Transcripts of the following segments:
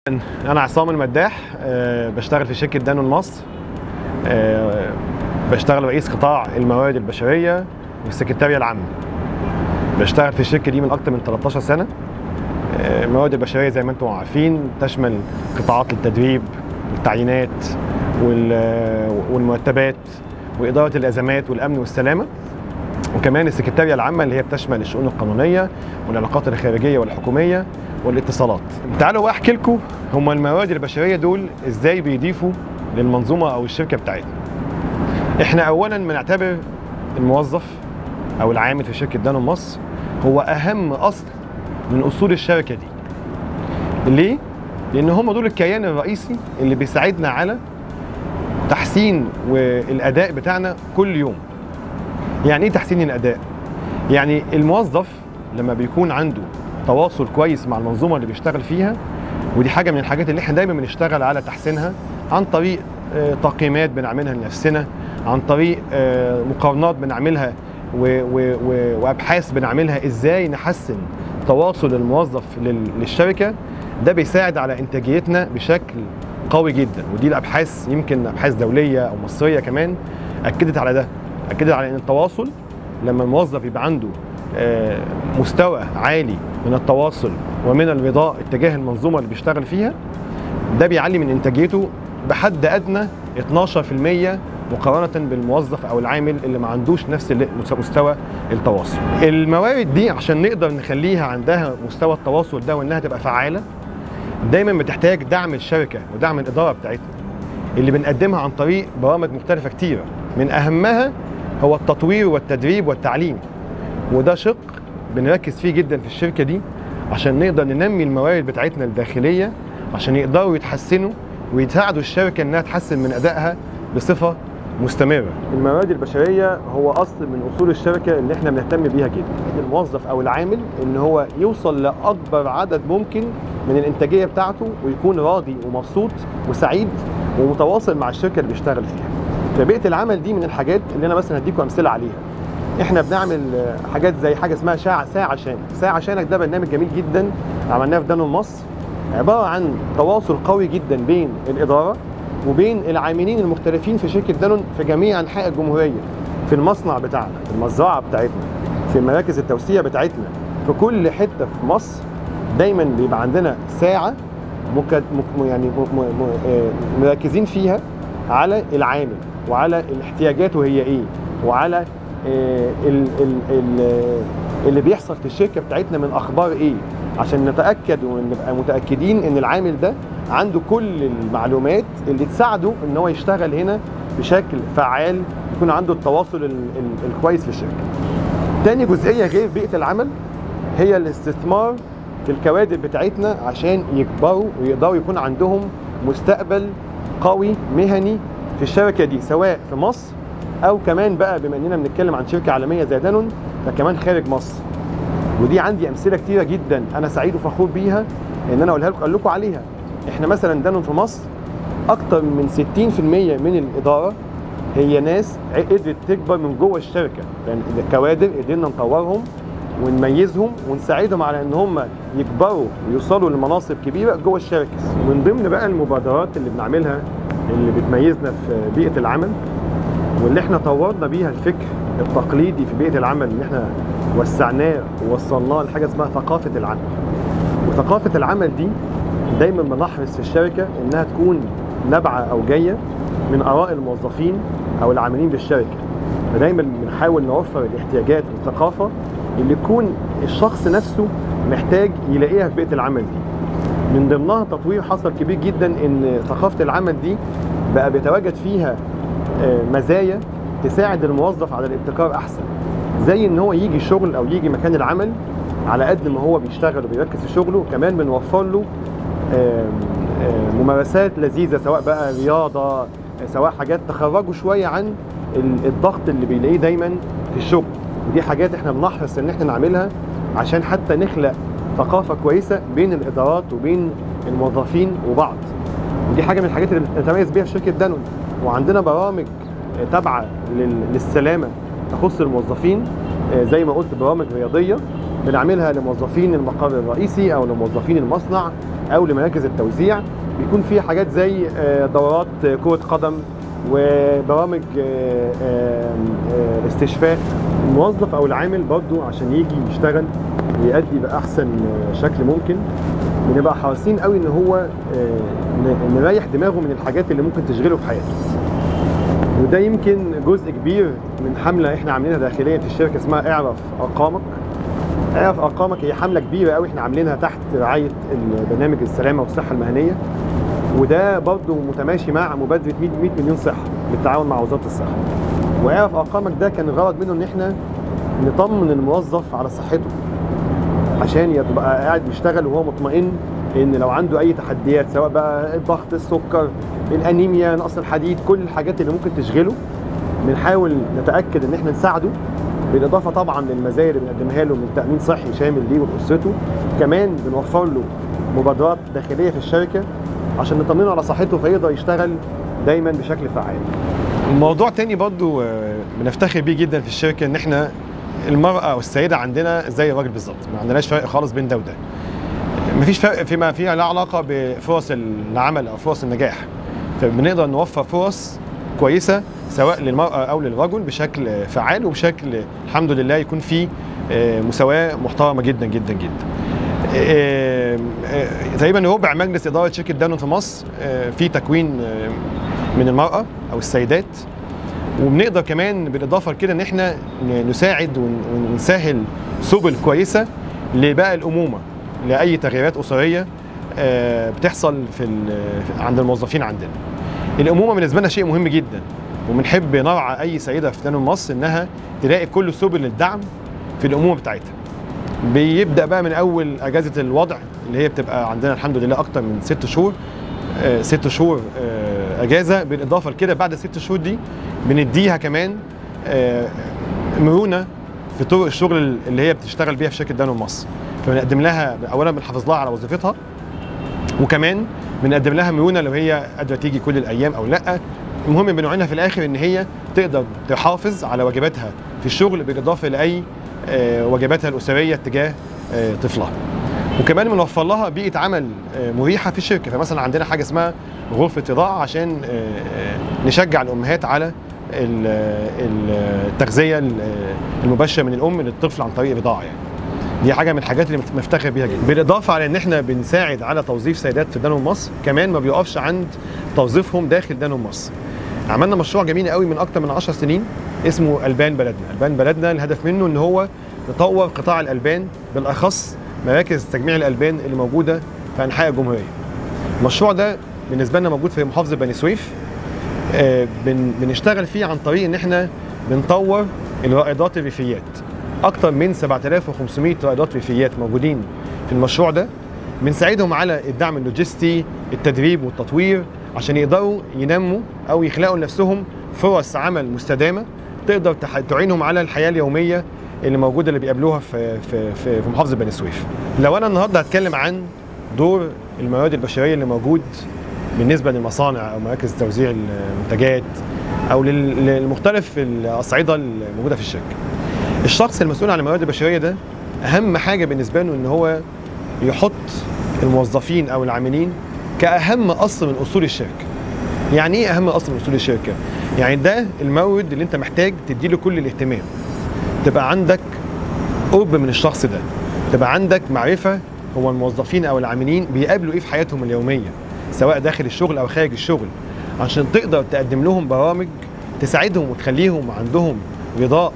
انا عصام المداح أه بشتغل في شركه دانون مصر أه بشتغل رئيس قطاع الموارد البشريه والسكرتاريه العامه بشتغل في الشركه دي من اكتر من 13 سنه أه الموارد البشريه زي ما انتم عارفين تشمل قطاعات التدريب والتعيينات والمرتبات واداره الازمات والامن والسلامه وكمان السكرتاريه العامه اللي هي بتشمل الشؤون القانونيه والعلاقات الخارجيه والحكوميه والاتصالات تعالوا بقى احكي لكم هم الموارد البشريه دول ازاي بيضيفوا للمنظومه او الشركه بتاعتنا احنا اولا بنعتبر الموظف او العامل في شركه دانون مصر هو اهم اصل من اصول الشركه دي ليه لان هم دول الكيان الرئيسي اللي بيساعدنا على تحسين والاداء بتاعنا كل يوم يعني ايه تحسين الاداء يعني الموظف لما بيكون عنده تواصل كويس مع المنظومه اللي بيشتغل فيها ودي حاجه من الحاجات اللي احنا دايما بنشتغل على تحسينها عن طريق تقييمات بنعملها لنفسنا عن طريق مقارنات بنعملها وابحاث بنعملها ازاي نحسن تواصل الموظف للشركه ده بيساعد على انتاجيتنا بشكل قوي جدا ودي الابحاث يمكن ابحاث دوليه او مصريه كمان اكدت على ده اكدت على ان التواصل لما الموظف يبقى عنده مستوى عالي من التواصل ومن الرضاء اتجاه المنظومه اللي بيشتغل فيها ده بيعلي من انتاجيته بحد ادنى 12% مقارنه بالموظف او العامل اللي ما عندوش نفس مستوى التواصل. الموارد دي عشان نقدر نخليها عندها مستوى التواصل ده وانها تبقى فعاله دايما بتحتاج دعم الشركه ودعم الاداره بتاعتنا اللي بنقدمها عن طريق برامج مختلفه كتيره من اهمها هو التطوير والتدريب والتعليم وده شق بنركز فيه جدا في الشركه دي عشان نقدر ننمي الموارد بتاعتنا الداخليه عشان يقدروا يتحسنوا ويساعدوا الشركه انها تحسن من ادائها بصفه مستمره. الموارد البشريه هو اصل من اصول الشركه اللي احنا بنهتم بيها جدا. الموظف او العامل ان هو يوصل لاكبر عدد ممكن من الانتاجيه بتاعته ويكون راضي ومبسوط وسعيد ومتواصل مع الشركه اللي بيشتغل فيها. فبيئه العمل دي من الحاجات اللي انا مثلا هديكم امثله عليها. احنا بنعمل حاجات زي حاجه اسمها ساعه ساعه شانك ساعه شانك ده برنامج جميل جدا عملناه في دانون مصر عباره عن تواصل قوي جدا بين الاداره وبين العاملين المختلفين في شركه دانون في جميع انحاء الجمهوريه في المصنع بتاعنا في المزرعه بتاعتنا في مراكز التوسيع بتاعتنا في كل حته في مصر دايما بيبقى عندنا ساعه مك... مك... يعني م... م... م... مركزين فيها على العامل وعلى الاحتياجاته هي ايه وعلى ال ال ال اللي بيحصل في الشركه بتاعتنا من اخبار ايه عشان نتاكد ونبقى متاكدين ان العامل ده عنده كل المعلومات اللي تساعده ان هو يشتغل هنا بشكل فعال يكون عنده التواصل ال ال الكويس في الشركه. تاني جزئيه غير بيئه العمل هي الاستثمار في الكوادر بتاعتنا عشان يكبروا ويقدروا يكون عندهم مستقبل قوي مهني في الشركه دي سواء في مصر او كمان بقى بما اننا بنتكلم عن شركه عالميه زي دانون فكمان خارج مصر ودي عندي امثله كتيره جدا انا سعيد وفخور بيها ان انا اقولها لكم اقول لكم عليها احنا مثلا دانون في مصر اكتر من 60% من الاداره هي ناس قدرت تكبر من جوه الشركه يعني الكوادر قدرنا نطورهم ونميزهم ونساعدهم على ان هم يكبروا ويوصلوا لمناصب كبيره جوه الشركه ومن ضمن بقى المبادرات اللي بنعملها اللي بتميزنا في بيئه العمل واللي احنا طورنا بيها الفكر التقليدي في بيئه العمل ان احنا وسعناه ووصلناه لحاجه اسمها ثقافه العمل. وثقافه العمل دي دايما بنحرص في الشركه انها تكون نابعه او جايه من اراء الموظفين او العاملين بالشركه. فدايما بنحاول نوفر الاحتياجات والثقافه اللي يكون الشخص نفسه محتاج يلاقيها في بيئه العمل دي. من ضمنها تطوير حصل كبير جدا ان ثقافه العمل دي بقى بيتواجد فيها مزايا تساعد الموظف على الابتكار احسن زي ان هو يجي شغل او يجي مكان العمل على قد ما هو بيشتغل وبيركز في شغله كمان بنوفر له ممارسات لذيذه سواء بقى رياضه سواء حاجات تخرجه شويه عن الضغط اللي بيلاقيه دايما في الشغل ودي حاجات احنا بنحرص ان احنا نعملها عشان حتى نخلق ثقافه كويسه بين الادارات وبين الموظفين وبعض ودي حاجه من الحاجات اللي نتميز بيها في شركه دانون وعندنا برامج تابعه للسلامه تخص الموظفين زي ما قلت برامج رياضيه بنعملها لموظفين المقر الرئيسي او لموظفين المصنع او لمراكز التوزيع بيكون في حاجات زي آه، دورات آه، كره قدم وبرامج آه، آه، آه، استشفاء الموظف او العامل برضو عشان يجي يشتغل ويأدي بأحسن آه، شكل ممكن بنبقى حريصين قوي ان هو آه، ن- نريح دماغه من الحاجات اللي ممكن تشغله في حياته وده يمكن جزء كبير من حمله احنا عاملينها داخليا في الشركه اسمها اعرف ارقامك اعرف ارقامك هي حمله كبيره قوي احنا عاملينها تحت رعايه البرنامج السلامه والصحه المهنيه وده برضه متماشي مع مبادره 100 100 مليون صحه بالتعاون مع وزاره الصحه واعرف ارقامك ده كان الغرض منه ان احنا نطمن الموظف على صحته عشان يبقى قاعد بيشتغل وهو مطمئن ان لو عنده اي تحديات سواء بقى الضغط السكر الانيميا نقص الحديد كل الحاجات اللي ممكن تشغله بنحاول نتاكد ان احنا نساعده بالاضافه طبعا للمزايا اللي بنقدمها له من تامين صحي شامل ليه ولاسرته كمان بنوفر له مبادرات داخليه في الشركه عشان نطمنه على صحته فيقدر يشتغل دايما بشكل فعال موضوع تاني برضو آه، بنفتخر بيه جدا في الشركه ان احنا المراه او السيده عندنا زي الراجل بالظبط ما عندناش فرق خالص بين ده وده مفيش فرق فيما فيها له علاقه بفرص العمل او فرص النجاح فبنقدر نوفر فرص كويسه سواء للمراه او للرجل بشكل فعال وبشكل الحمد لله يكون في آه، مساواه محترمه جدا جدا جدا آه، آه، تقريبا ربع مجلس اداره شركه دانون في مصر آه، في تكوين آه، من المراه او السيدات وبنقدر كمان بالاضافه لكده ان احنا ن- نساعد ون- ونسهل سبل كويسه لباقي الامومه لاي تغييرات اسريه آه، بتحصل في ال- عند الموظفين عندنا. الامومه بالنسبه لنا شيء مهم جدا وبنحب نرعى اي سيده في تنميه مصر انها تلاقي كل سبل الدعم في الامومه بتاعتها. بيبدا بقى من اول اجازه الوضع اللي هي بتبقى عندنا الحمد لله اكتر من ست شهور آه، ست شهور آه، اجازه بالاضافه لكده بعد الست شهور دي بنديها كمان آه، مرونه في طرق الشغل اللي هي بتشتغل بيها في شركه دانون مصر فبنقدم لها اولا بنحافظ لها على وظيفتها وكمان بنقدم لها مرونه لو هي قادره تيجي كل الايام او لا المهم بنوعينها في الاخر ان هي تقدر تحافظ على واجباتها في الشغل بالاضافه لاي آه، واجباتها الاسريه تجاه آه، طفلها وكمان بنوفر لها بيئه عمل آه، مريحه في الشركه فمثلا عندنا حاجه اسمها غرفه رضاعه عشان آه، آه، نشجع الامهات على ال- ال- التغذيه ال- المباشره من الام للطفل عن طريق الرضاعه يعني دي حاجه من الحاجات اللي بنفتخر بيها جدا بالاضافه على ان احنا بنساعد على توظيف سيدات في دانون مصر كمان ما بيقفش عند توظيفهم داخل دانون مصر عملنا مشروع جميل قوي من اكتر من 10 سنين اسمه البان بلدنا البان بلدنا الهدف منه ان هو نطور قطاع الالبان بالاخص مراكز تجميع الالبان اللي موجوده في انحاء الجمهوريه المشروع ده بالنسبه لنا موجود في محافظه بني سويف آه، بن- بنشتغل فيه عن طريق ان احنا بنطور الرائدات الريفيات اكتر من 7500 رائدات ريفيات موجودين في المشروع ده بنساعدهم على الدعم اللوجستي التدريب والتطوير عشان يقدروا ينموا او يخلقوا لنفسهم فرص عمل مستدامه تقدر تح- تعينهم على الحياه اليوميه اللي موجوده اللي بيقابلوها في في في, في محافظه بني سويف. لو انا النهارده هتكلم عن دور الموارد البشريه اللي موجود بالنسبه للمصانع او مراكز توزيع المنتجات او لل- للمختلف الاصعده الموجوده في الشركه. الشخص المسؤول عن الموارد البشريه ده اهم حاجه بالنسبه له ان هو يحط الموظفين او العاملين كاهم اصل من اصول الشركه. يعني ايه اهم اصل من اصول الشركه؟ يعني ده المورد اللي انت محتاج تديله كل الاهتمام. تبقى عندك قرب من الشخص ده تبقى عندك معرفه هو الموظفين او العاملين بيقابلوا ايه في حياتهم اليوميه سواء داخل الشغل او خارج الشغل عشان تقدر تقدم لهم برامج تساعدهم وتخليهم عندهم رضاء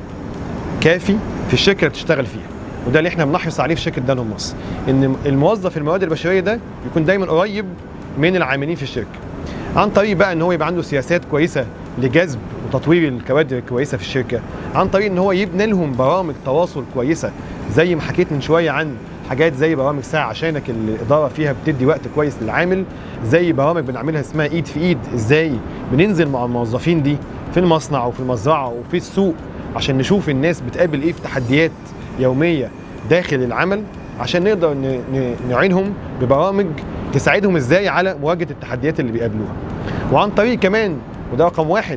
كافي في الشركه اللي بتشتغل فيها وده اللي احنا بنحرص عليه في شركه دانون مصر ان الموظف الموارد البشريه ده يكون دايما قريب من العاملين في الشركه عن طريق بقى ان هو يبقى عنده سياسات كويسه لجذب وتطوير الكوادر الكويسه في الشركه عن طريق ان هو يبني لهم برامج تواصل كويسه زي ما حكيت من شويه عن حاجات زي برامج ساعه عشانك اللي الاداره فيها بتدي وقت كويس للعامل زي برامج بنعملها اسمها ايد في ايد ازاي بننزل مع الموظفين دي في المصنع وفي المزرعه وفي السوق عشان نشوف الناس بتقابل ايه في تحديات يوميه داخل العمل عشان نقدر ن- ن- نعينهم ببرامج تساعدهم ازاي على مواجهه التحديات اللي بيقابلوها وعن طريق كمان وده رقم واحد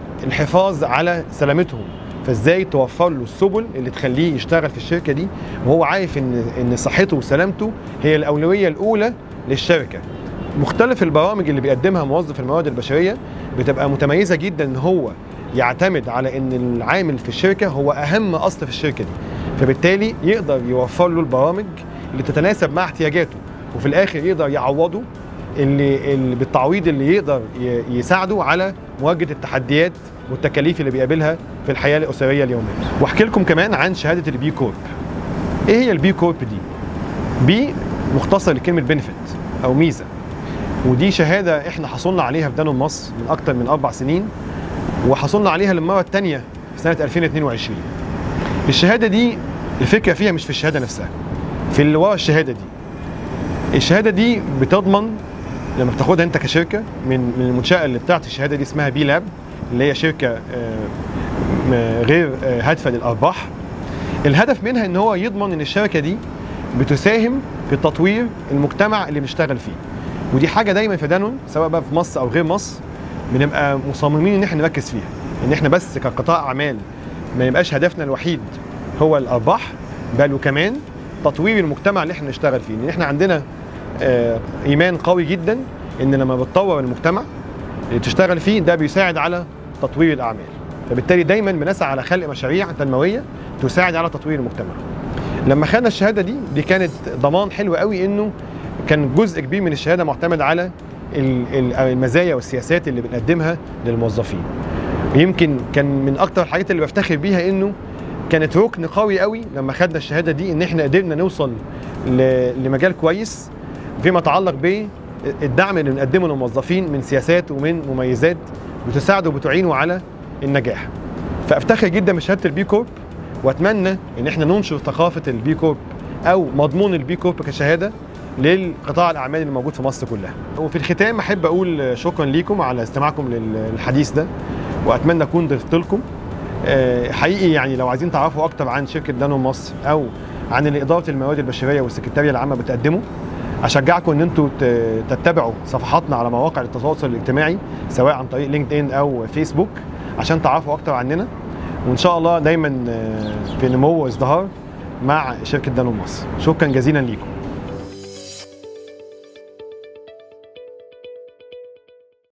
الحفاظ على سلامتهم فازاي توفر له السبل اللي تخليه يشتغل في الشركه دي وهو عارف ان ان صحته وسلامته هي الاولويه الاولى للشركه مختلف البرامج اللي بيقدمها موظف الموارد البشريه بتبقى متميزه جدا ان هو يعتمد على ان العامل في الشركه هو اهم اصل في الشركه دي فبالتالي يقدر يوفر له البرامج اللي تتناسب مع احتياجاته وفي الاخر يقدر يعوضه اللي, اللي بالتعويض اللي يقدر ي- يساعده على مواجهه التحديات والتكاليف اللي بيقابلها في الحياه الاسريه اليوميه واحكي لكم كمان عن شهاده البي كورب ايه هي البي كورب دي بي مختصر لكلمه بنفيت او ميزه ودي شهاده احنا حصلنا عليها في دانون مصر من اكتر من اربع سنين وحصلنا عليها للمره الثانيه في سنه 2022 الشهاده دي الفكره فيها مش في الشهاده نفسها في اللي ورا الشهاده دي الشهاده دي بتضمن لما بتاخدها انت كشركه من من المنشاه اللي بتعطي الشهاده دي اسمها بي لاب اللي هي شركه آه، م- غير آه، هادفه للارباح الهدف منها ان هو يضمن ان الشركه دي بتساهم في تطوير المجتمع اللي بنشتغل فيه ودي حاجه دايما في دانون سواء بقى في مصر او غير مصر بنبقى مصممين ان احنا نركز فيها ان احنا بس كقطاع اعمال ما يبقاش هدفنا الوحيد هو الارباح بل وكمان تطوير المجتمع اللي احنا نشتغل فيه لان احنا عندنا آه، ايمان قوي جدا ان لما بتطور المجتمع اللي تشتغل فيه ده بيساعد على تطوير الاعمال فبالتالي دايما بنسعى على خلق مشاريع تنمويه تساعد على تطوير المجتمع لما خدنا الشهاده دي دي كانت ضمان حلو قوي انه كان جزء كبير من الشهاده معتمد على ال- ال- المزايا والسياسات اللي بنقدمها للموظفين يمكن كان من اكتر الحاجات اللي بفتخر بيها انه كانت ركن قوي قوي لما خدنا الشهاده دي ان احنا قدرنا نوصل ل- لمجال كويس فيما يتعلق بالدعم اللي بنقدمه للموظفين من سياسات ومن مميزات بتساعده وبتعينه على النجاح فافتخر جدا بشهاده البي كورب واتمنى ان احنا ننشر ثقافه البي كورب او مضمون البي كورب كشهاده للقطاع الاعمال اللي موجود في مصر كلها وفي الختام احب اقول شكرا ليكم على استماعكم للحديث ده واتمنى اكون ضفت لكم آه، حقيقي يعني لو عايزين تعرفوا اكتر عن شركه دانون مصر او عن اللي اداره الموارد البشريه والسكرتاريه العامه بتقدمه اشجعكم ان انتوا ت- تتبعوا صفحاتنا على مواقع التواصل الاجتماعي سواء عن طريق لينكد ان او فيسبوك عشان تعرفوا اكتر عننا وان شاء الله دايما آه، في نمو وازدهار مع شركه دانون مصر شكرا جزيلا ليكم